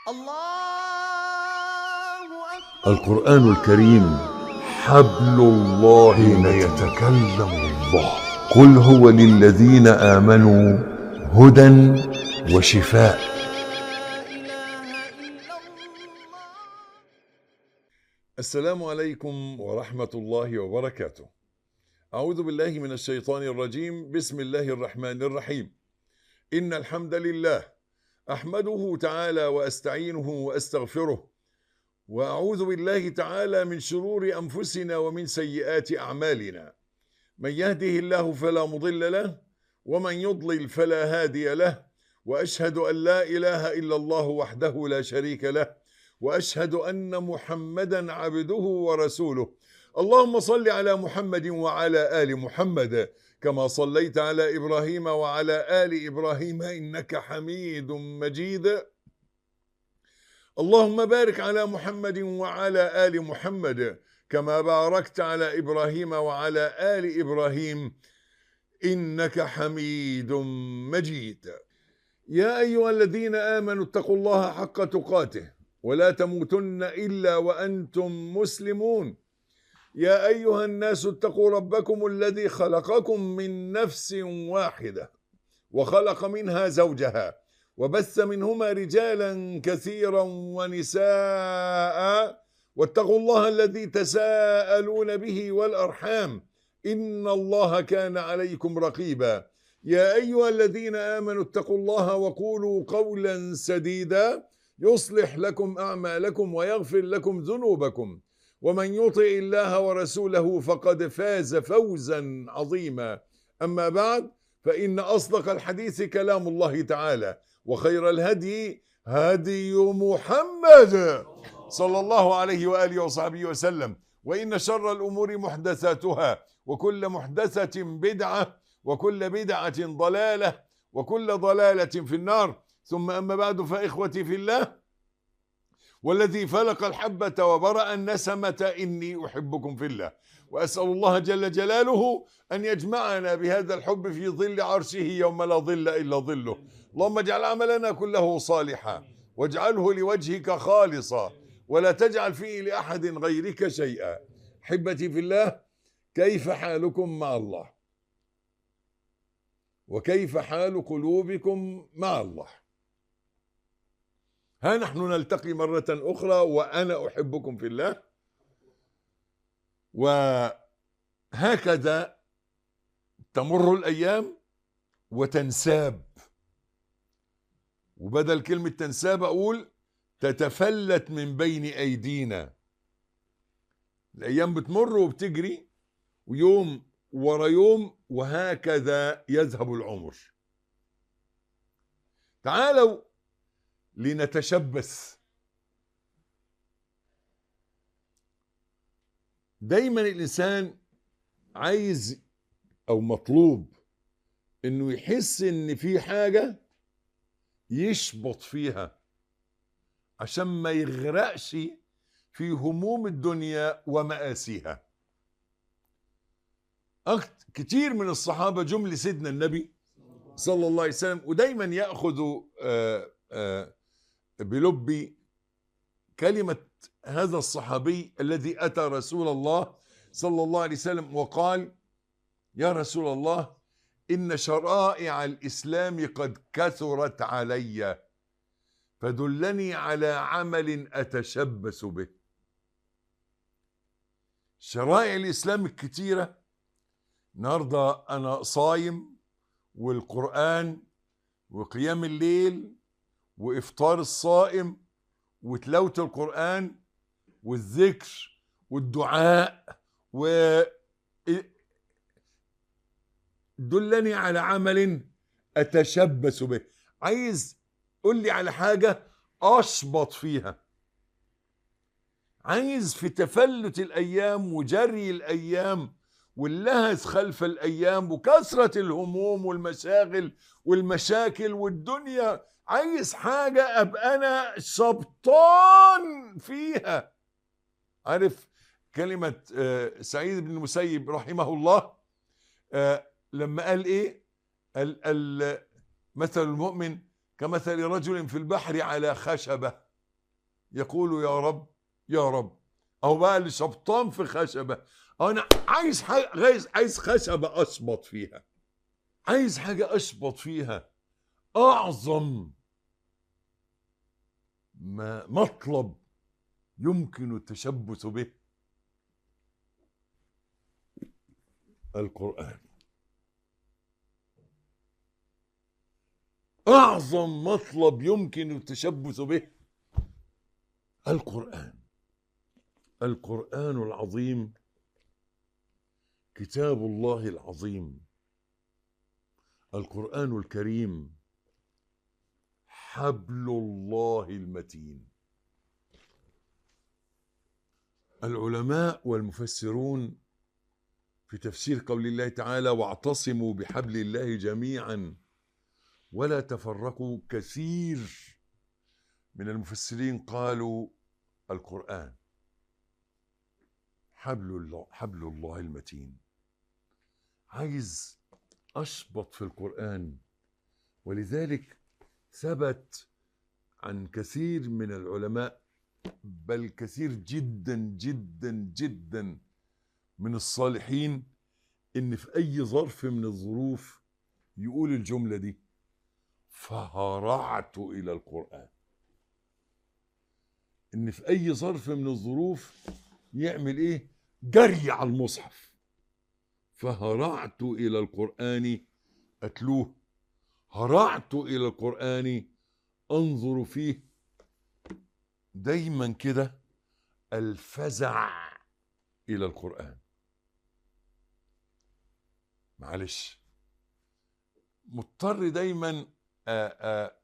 الله أكبر القرآن الكريم حبل الله حين يتكلم الله قل هو للذين آمنوا هدى وشفاء لا إله إلا الله السلام عليكم ورحمة الله وبركاته أعوذ بالله من الشيطان الرجيم بسم الله الرحمن الرحيم إن الحمد لله أحمده تعالى وأستعينه وأستغفره وأعوذ بالله تعالى من شرور أنفسنا ومن سيئات أعمالنا من يهده الله فلا مضل له ومن يضلل فلا هادي له وأشهد أن لا إله إلا الله وحده لا شريك له واشهد ان محمدا عبده ورسوله اللهم صل على محمد وعلى ال محمد كما صليت على ابراهيم وعلى ال ابراهيم انك حميد مجيد اللهم بارك على محمد وعلى ال محمد كما باركت على ابراهيم وعلى ال ابراهيم انك حميد مجيد يا ايها الذين امنوا اتقوا الله حق تقاته ولا تموتن الا وانتم مسلمون يا ايها الناس اتقوا ربكم الذي خلقكم من نفس واحده وخلق منها زوجها وبث منهما رجالا كثيرا ونساء واتقوا الله الذي تساءلون به والارحام ان الله كان عليكم رقيبا يا ايها الذين امنوا اتقوا الله وقولوا قولا سديدا يصلح لكم اعمالكم ويغفر لكم ذنوبكم ومن يطع الله ورسوله فقد فاز فوزا عظيما اما بعد فان اصدق الحديث كلام الله تعالى وخير الهدي هدي محمد صلى الله عليه واله وصحبه وسلم وان شر الامور محدثاتها وكل محدثه بدعه وكل بدعه ضلاله وكل ضلاله في النار ثم أما بعد فإخوتي في الله والذي فلق الحبة وبرأ النسمة إني أحبكم في الله وأسأل الله جل جلاله أن يجمعنا بهذا الحب في ظل عرشه يوم لا ظل إلا ظله اللهم اجعل عملنا كله صالحا واجعله لوجهك خالصا ولا تجعل فيه لأحد غيرك شيئا حبتي في الله كيف حالكم مع الله وكيف حال قلوبكم مع الله ها نحن نلتقي مرة أخرى وأنا أحبكم في الله وهكذا تمر الأيام وتنساب وبدل كلمة تنساب أقول تتفلت من بين أيدينا الأيام بتمر وبتجري ويوم ورا يوم وهكذا يذهب العمر تعالوا لنتشبث دايما الانسان عايز او مطلوب انه يحس ان في حاجه يشبط فيها عشان ما يغرقش في هموم الدنيا ومآسيها أكت كتير من الصحابة جم لسيدنا النبي صلى الله عليه وسلم ودايما يأخذوا آه آه بلب كلمة هذا الصحابي الذي أتى رسول الله صلى الله عليه وسلم وقال يا رسول الله إن شرائع الإسلام قد كثرت علي فدلني على عمل أتشبث به شرائع الإسلام الكتيرة النهاردة أنا صايم والقرآن وقيام الليل وافطار الصائم وتلاوه القران والذكر والدعاء و دلني على عمل اتشبث به عايز قول لي على حاجه اشبط فيها عايز في تفلت الايام وجري الايام واللهث خلف الايام وكثره الهموم والمشاغل والمشاكل والدنيا عايز حاجة أبقى أنا شبطان فيها عارف كلمة آه، سعيد بن المسيب رحمه الله آه، لما قال إيه ال- ال- مثل المؤمن كمثل رجل في البحر على خشبة يقول يا رب يا رب أو بقى اللي شبطان في خشبة أنا عايز حاجة عايز عايز خشبة أشبط فيها عايز حاجة أشبط فيها أعظم ما مطلب يمكن التشبث به القرآن أعظم مطلب يمكن التشبث به القرآن القرآن العظيم كتاب الله العظيم القرآن الكريم حبل الله المتين العلماء والمفسرون في تفسير قول الله تعالى واعتصموا بحبل الله جميعا ولا تفرقوا كثير من المفسرين قالوا القرآن حبل الله حبل الله المتين عايز أشبط في القرآن ولذلك ثبت عن كثير من العلماء بل كثير جدا جدا جدا من الصالحين ان في اي ظرف من الظروف يقول الجمله دي فهرعت الى القران ان في اي ظرف من الظروف يعمل ايه جري على المصحف فهرعت الى القران اتلوه هرعت الى القران انظر فيه دايما كده الفزع الى القران معلش مضطر دايما آآ آآ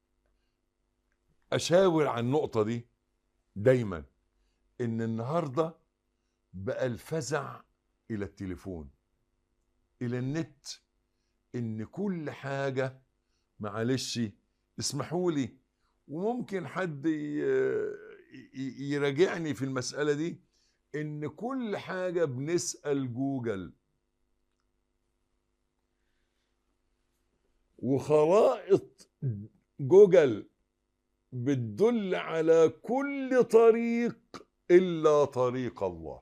اشاور عن النقطه دي دايما ان النهارده بقى الفزع الى التليفون الى النت ان كل حاجه معلش اسمحوا لي وممكن حد ي- ي- يراجعني في المساله دي ان كل حاجه بنسال جوجل وخرائط جوجل بتدل على كل طريق الا طريق الله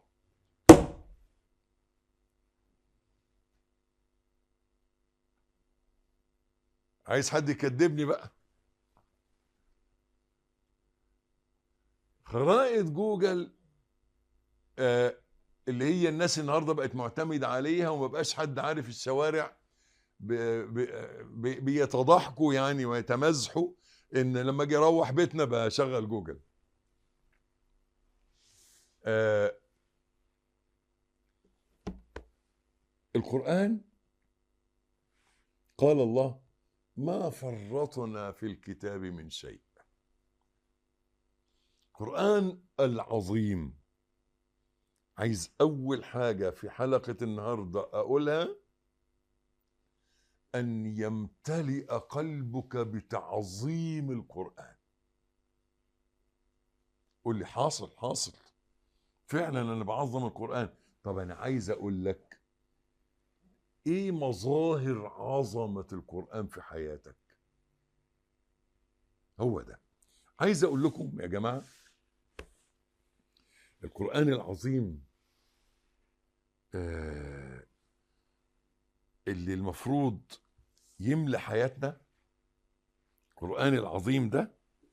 عايز حد يكذبني بقى خرائط جوجل آه اللي هي الناس النهارده بقت معتمده عليها وما بقاش حد عارف الشوارع ب- ب- ب- بيتضاحكوا يعني ويتمازحوا ان لما اجي اروح بيتنا بشغل جوجل آه القرآن قال الله ما فرطنا في الكتاب من شيء القرآن العظيم عايز أول حاجة في حلقة النهاردة أقولها أن يمتلئ قلبك بتعظيم القرآن قول لي حاصل حاصل فعلا أنا بعظم القرآن طب أنا عايز أقول لك إيه مظاهر عظمة القرآن في حياتك هو ده عايز أقول لكم يا جماعة القرآن العظيم آه اللي المفروض يملى حياتنا القرآن العظيم ده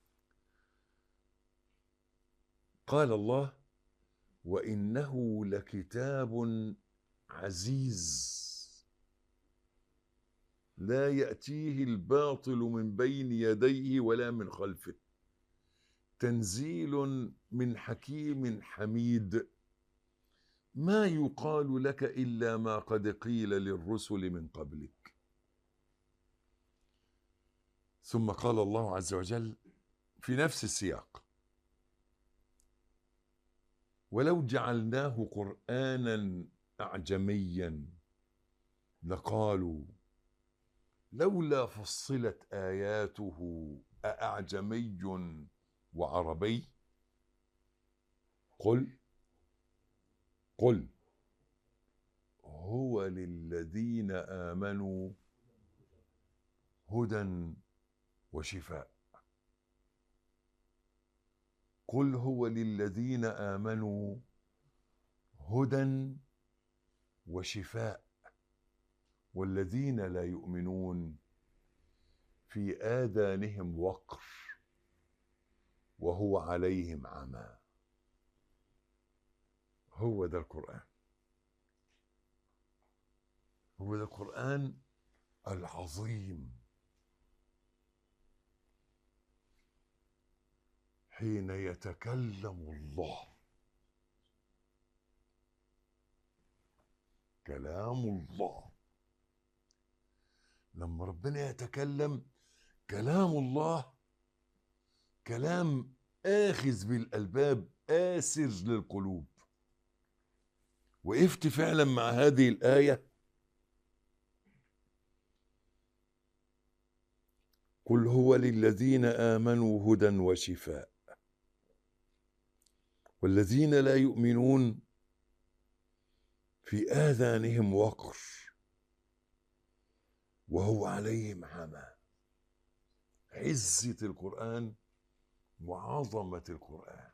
قال الله وإنه لكتاب عزيز لا يأتيه الباطل من بين يديه ولا من خلفه تنزيل من حكيم حميد ما يقال لك الا ما قد قيل للرسل من قبلك ثم قال الله عز وجل في نفس السياق ولو جعلناه قرانا اعجميا لقالوا لولا فصلت اياته ااعجمي وعربي قل قل هو للذين امنوا هدى وشفاء قل هو للذين آمنوا هدى وشفاء والذين لا يؤمنون في آذانهم وقر وهو عليهم عمى هو ده القرآن هو ده القرآن العظيم حين يتكلم الله كلام الله لما ربنا يتكلم كلام الله كلام آخذ بالألباب آسر للقلوب وقفت فعلا مع هذه الآية قل هو للذين آمنوا هدى وشفاء والذين لا يؤمنون في آذانهم وقر وهو عليهم عمى عزة القرآن وعظمة القرآن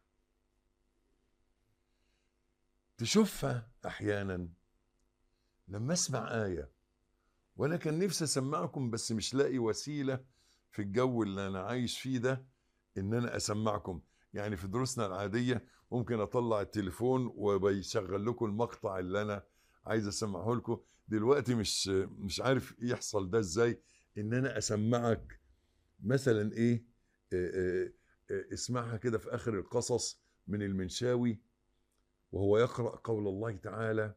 تشوفها أحيانا لما أسمع آية وأنا كان نفسي أسمعكم بس مش لاقي وسيلة في الجو اللي أنا عايش فيه ده إن أنا أسمعكم يعني في دروسنا العادية ممكن أطلع التليفون وبيشغل لكم المقطع اللي أنا عايز أسمعه لكم دلوقتي مش مش عارف يحصل ده إزاي إن أنا أسمعك مثلا إيه آه، آه، آه، اسمعها كده في آخر القصص من المنشاوي وهو يقرأ قول الله تعالى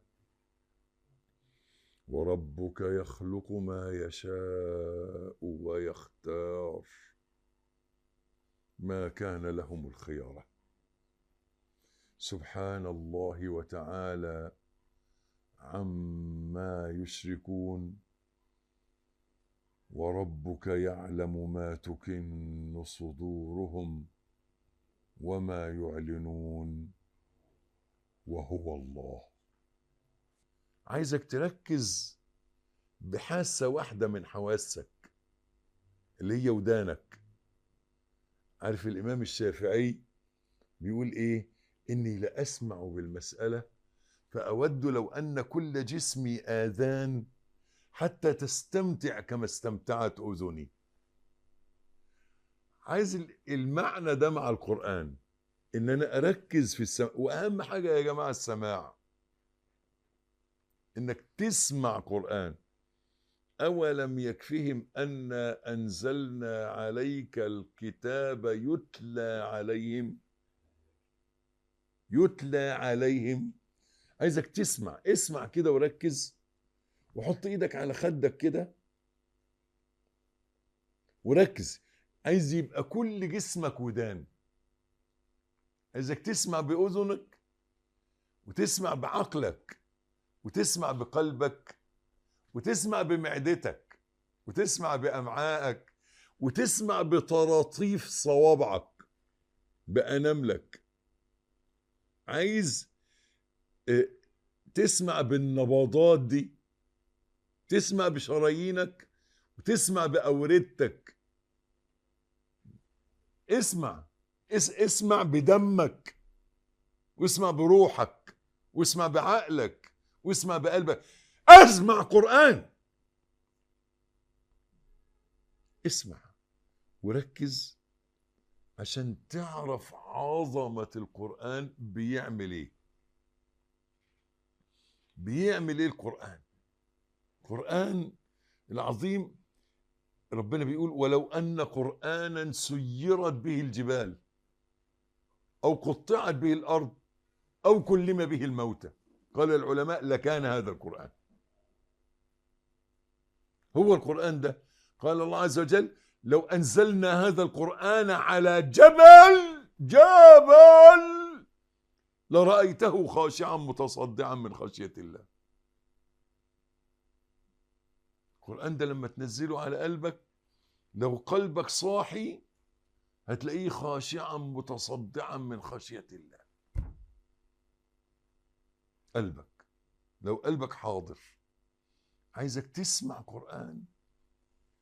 وربك يخلق ما يشاء ويختار ما كان لهم الخيارة سبحان الله وتعالى عما يشركون وربك يعلم ما تكن صدورهم وما يعلنون وهو الله عايزك تركز بحاسة واحدة من حواسك اللي هي ودانك عارف الإمام الشافعي بيقول إيه إني لأسمع بالمسألة فأود لو أن كل جسمي آذان حتى تستمتع كما استمتعت أذني عايز ال- المعنى ده مع القرآن إن أنا أركز في السماع وأهم حاجة يا جماعة السماع إنك تسمع قرآن أولم يكفهم أنا أنزلنا عليك الكتاب يتلى عليهم يتلى عليهم عايزك تسمع اسمع كده وركز وحط ايدك على خدك كده وركز عايز يبقى كل جسمك ودان عايزك تسمع بأذنك وتسمع بعقلك وتسمع بقلبك وتسمع بمعدتك وتسمع بأمعائك وتسمع بطراطيف صوابعك بأناملك عايز اه، تسمع بالنبضات دي تسمع بشرايينك وتسمع بأوردتك اسمع اس اسمع بدمك واسمع بروحك واسمع بعقلك واسمع بقلبك اسمع قرآن اسمع وركز عشان تعرف عظمة القرآن بيعمل ايه بيعمل ايه القرآن القرآن العظيم ربنا بيقول ولو أن قرآنا سيرت به الجبال أو قطعت به الأرض أو كلم به الموتى قال العلماء لكان هذا القرآن هو القرآن ده قال الله عز وجل لو أنزلنا هذا القرآن على جبل جبل لرأيته خاشعا متصدعا من خشية الله القرآن ده لما تنزله على قلبك لو قلبك صاحي هتلاقيه خاشعا متصدعا من خشية الله قلبك لو قلبك حاضر عايزك تسمع قرآن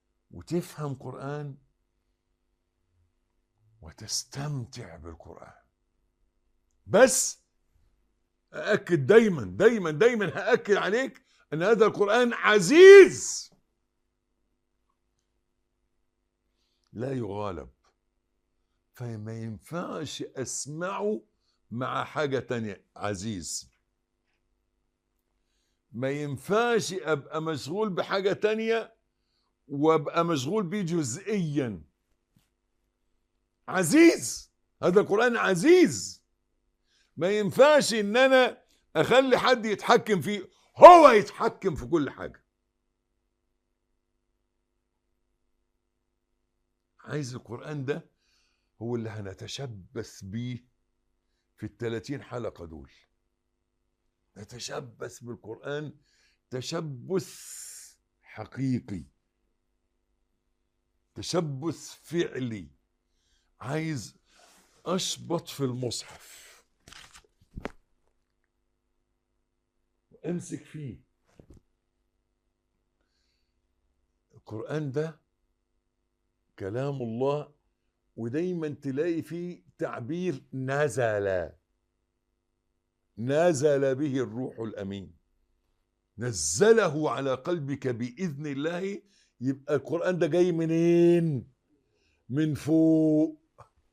وتفهم قرآن وتستمتع بالقرآن بس أأكد دايما دايما دايما هأكد عليك أن هذا القرآن عزيز لا يغالب فما ينفعش أسمعه مع حاجة تانية عزيز ما ينفعش أبقى مشغول بحاجة تانية وأبقى مشغول بيه جزئيا عزيز هذا القرآن عزيز ما ينفعش ان انا اخلي حد يتحكم فيه هو يتحكم في كل حاجة عايز القرآن ده هو اللي هنتشبث بيه في الثلاثين حلقة دول نتشبث بالقرآن تشبث حقيقي تشبث فعلي عايز اشبط في المصحف امسك فيه القرآن ده كلام الله ودايما تلاقي فيه تعبير نزل نزل به الروح الأمين نزله على قلبك بإذن الله يبقى القرآن ده جاي منين من فوق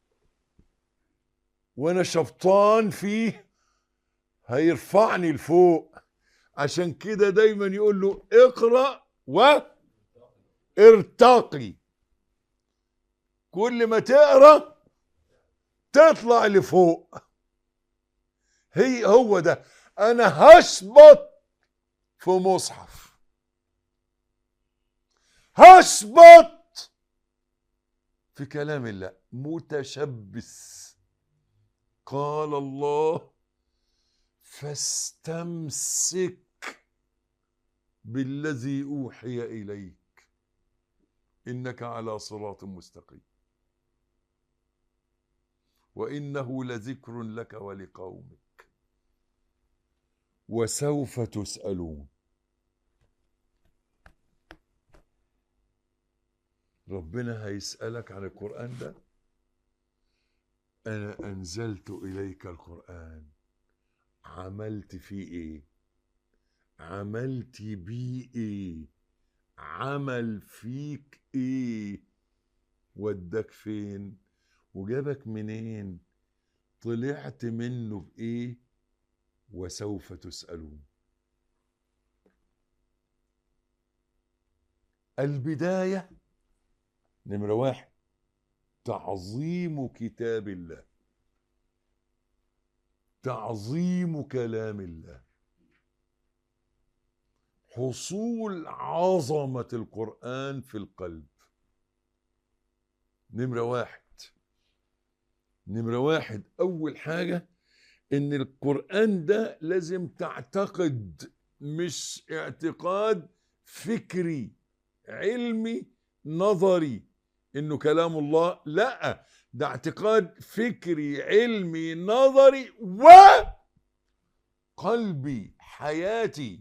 وانا شبطان فيه هيرفعني لفوق عشان كده دايما يقول له اقرا وارتقي كل ما تقرا تطلع لفوق هي هو ده انا هشبط في مصحف هشبط في كلام الله متشبث قال الله فاستمسك بالذي اوحي اليك انك على صراط مستقيم وانه لذكر لك ولقومك وسوف تسالون ربنا هيسالك عن القران ده انا انزلت اليك القران عملت فيه ايه عملت بيه ايه عمل فيك ايه وداك فين وجابك منين طلعت منه بايه وسوف تسالون البدايه نمره واحد تعظيم كتاب الله تعظيم كلام الله حصول عظمة القرآن في القلب نمرة واحد نمرة واحد أول حاجة إن القرآن ده لازم تعتقد مش اعتقاد فكري علمي نظري إنه كلام الله لأ ده اعتقاد فكري علمي نظري وقلبي حياتي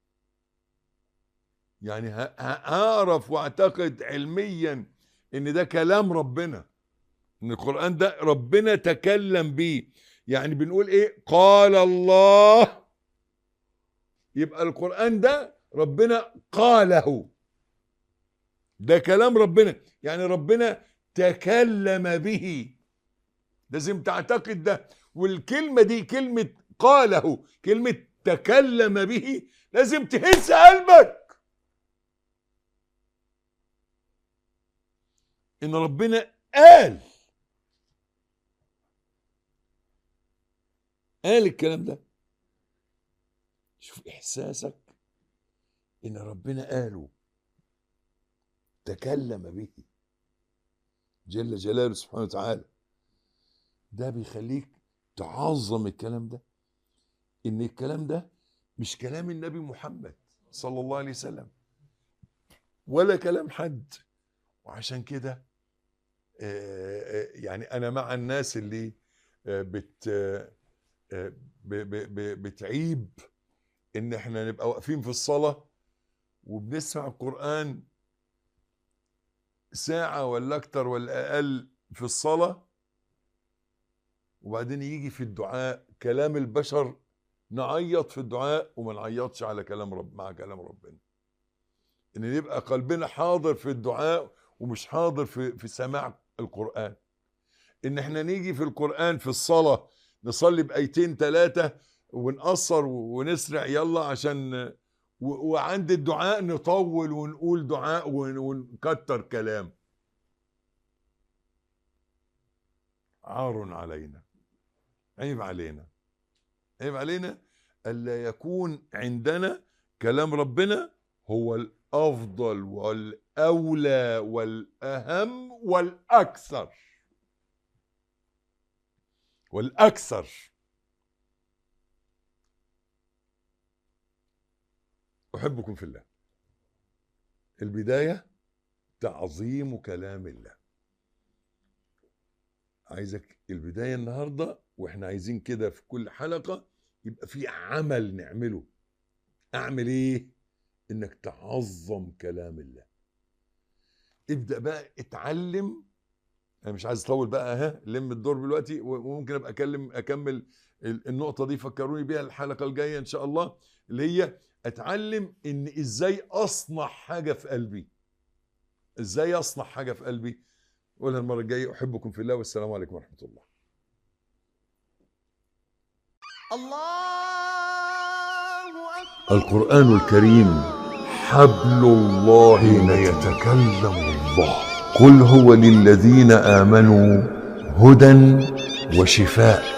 يعني ه- ه- هعرف واعتقد علميا ان ده كلام ربنا ان القرآن ده ربنا تكلم بيه يعني بنقول ايه قال الله يبقى القرآن ده ربنا قاله ده كلام ربنا يعني ربنا تكلم به لازم تعتقد ده والكلمة دي كلمة قاله كلمة تكلم به لازم تهز قلبك ان ربنا قال قال الكلام ده شوف احساسك ان ربنا قاله تكلم به جل جلاله سبحانه وتعالى ده بيخليك تعظم الكلام ده ان الكلام ده مش كلام النبي محمد صلى الله عليه وسلم ولا كلام حد وعشان كده آه، آه، يعني انا مع الناس اللي آه، بت آه، آه، ب- ب- ب- بتعيب ان احنا نبقى واقفين في الصلاة وبنسمع القرآن ساعة ولا اكتر ولا اقل في الصلاة وبعدين يجي في الدعاء كلام البشر نعيط في الدعاء وما نعيطش على كلام رب مع كلام ربنا ان يبقى قلبنا حاضر في الدعاء ومش حاضر في في سماع القرآن ان احنا نيجي في القرآن في الصلاة نصلي بآيتين ثلاثة ونقصر ونسرع يلا عشان و- وعند الدعاء نطول ونقول دعاء ون- ونكتر كلام عار علينا عيب علينا عيب علينا ألا يكون عندنا كلام ربنا هو الأفضل والأولى والأهم والأكثر والأكثر أحبكم في الله البداية تعظيم كلام الله عايزك البداية النهاردة واحنا عايزين كده في كل حلقة يبقى في عمل نعمله اعمل ايه انك تعظم كلام الله ابدأ بقى اتعلم انا مش عايز اطول بقى ها لم الدور دلوقتي وممكن ابقى اكلم اكمل ال- النقطة دي فكروني بيها الحلقة الجاية ان شاء الله اللي هي اتعلم ان ازاي اصنع حاجة في قلبي ازاي اصنع حاجة في قلبي قولها المرة الجاية احبكم في الله والسلام عليكم ورحمة الله الله أكبر القرآن الكريم حبل الله حين يتكلم الله قل هو للذين آمنوا هدى وشفاء